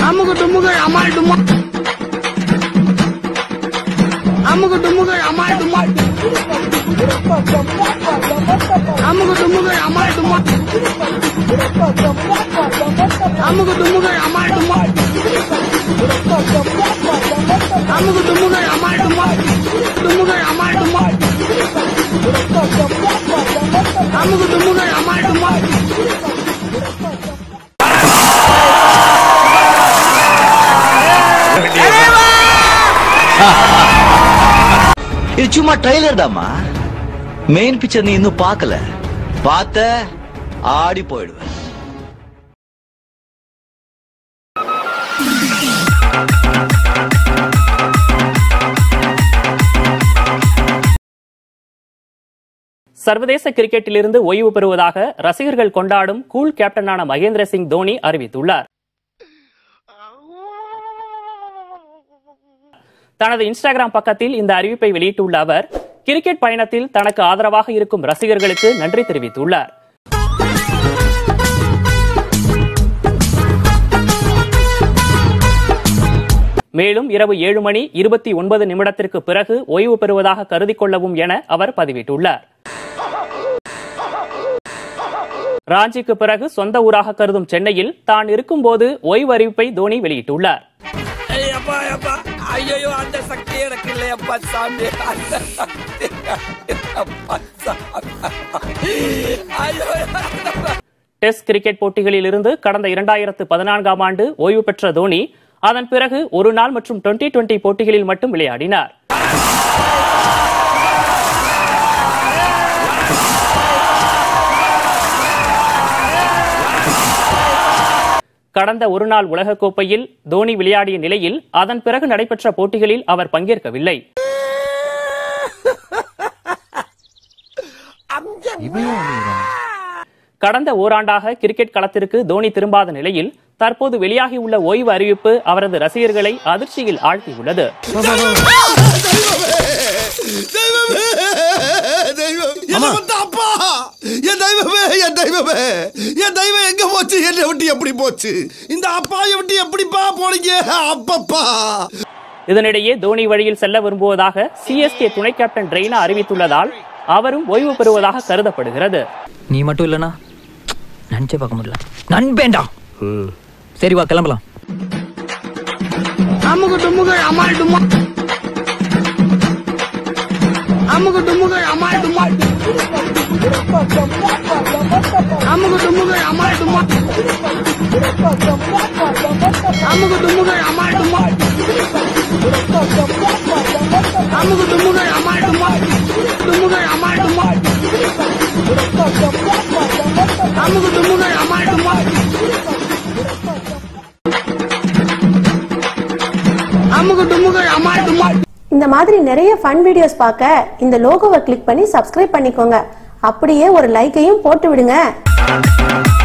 அமுகு டுமுகு அமால் டுமா அமுகு டுமுகு அமால் டுமா அமுகு டுமுகு அமால் டுமா அமுகு டுமுகு அமால் டுமா அமுகு டுமுகு அமால் டுமா டுமுகு அமால் டுமா அமுகு டுமுகு அமால் டுமா இது சும்மா ட்ரைலர் தாமா மெயின் பிக்சர் நீ இன்னும் பார்க்கல பார்த்த ஆடி போயிடுவ சர்வதேச கிரிக்கெட்டிலிருந்து ஓய்வு பெறுவதாக ரசிகர்கள் கொண்டாடும் கூல் கேப்டனான மகேந்திர சிங் தோனி அறிவித்துள்ளார் தனது இன்ஸ்டாகிராம் பக்கத்தில் இந்த அறிவிப்பை வெளியிட்டுள்ள அவர் கிரிக்கெட் பயணத்தில் தனக்கு ஆதரவாக இருக்கும் ரசிகர்களுக்கு நன்றி தெரிவித்துள்ளார் மேலும் இரவு ஏழு மணி இருபத்தி ஒன்பது நிமிடத்திற்கு பிறகு ஓய்வு பெறுவதாக கருதிக் கொள்ளவும் என அவர் பதிவிட்டுள்ளார் ராஞ்சிக்கு பிறகு சொந்த ஊராக கருதும் சென்னையில் தான் இருக்கும்போது ஓய்வு அறிவிப்பை தோனி வெளியிட்டுள்ளார் அப்பா அப்பா ஐயோ அந்த சக்தி எனக்கு இல்லையப்பா சாமி அந்த சக்தி அப்பா சாமி ஐயோ டெஸ்ட் கிரிக்கெட் போட்டிகளில் இருந்து கடந்த இரண்டாயிரத்து பதினான்காம் ஆண்டு ஓய்வு பெற்ற தோனி அதன் பிறகு ஒரு நாள் மற்றும் டுவெண்டி டுவெண்டி போட்டிகளில் மட்டும் விளையாடினார் கடந்த ஒருநாள் உலகக்கோப்பையில் தோனி விளையாடிய நிலையில் அதன் பிறகு நடைபெற்ற போட்டிகளில் அவர் பங்கேற்கவில்லை கடந்த ஓராண்டாக கிரிக்கெட் களத்திற்கு தோனி திரும்பாத நிலையில் தற்போது வெளியாகியுள்ள ஓய்வு அறிவிப்பு அவரது ரசிகர்களை அதிர்ச்சியில் ஆழ்த்தியுள்ளது தெய்வம் என்ன வந்த அப்பா என் தெய்வமே என் தெய்வமே என் தெய்வம் எங்க போச்சு என்னை விட்டு எப்படி போச்சு இந்த அப்பாயை விட்டு எப்படிப்பா போனீங்க அப்பப்பா இதனிடையே தோனி வழியில் செல்ல விரும்புவதாக சிஎஸ்கே துணை கேப்டன் ரெய்னா அறிவித்துள்ளதால் அவரும் ஓய்வு பெறுவதாக கருதப்படுகிறது நீ மட்டும் இல்லனா நினைச்சே பார்க்க முடியல நண்பேண்டா சரி வா கிளம்பலாம் அமுகு டுமுகு அமால் டுமா அமுகு டுமுகு அமால் டுமா அமுகு டுமுகு அமால் டுமா அமுகு டுமுகு அமால் டுமா அமுகு டுமுகு அமால் டுமா டுமுகு அமால் டுமா அமுகு டுமுகு அமால் டுமா அமுகு டுமுகு அமால் டுமா இந்த மாதிரி நிறைய ஃபன் வீடியோஸ் பார்க்க இந்த லோகோவை கிளிக் பண்ணி சப்ஸ்கிரைப் பண்ணிக்கோங்க அப்படியே ஒரு லைக்கையும் போட்டு விடுங்க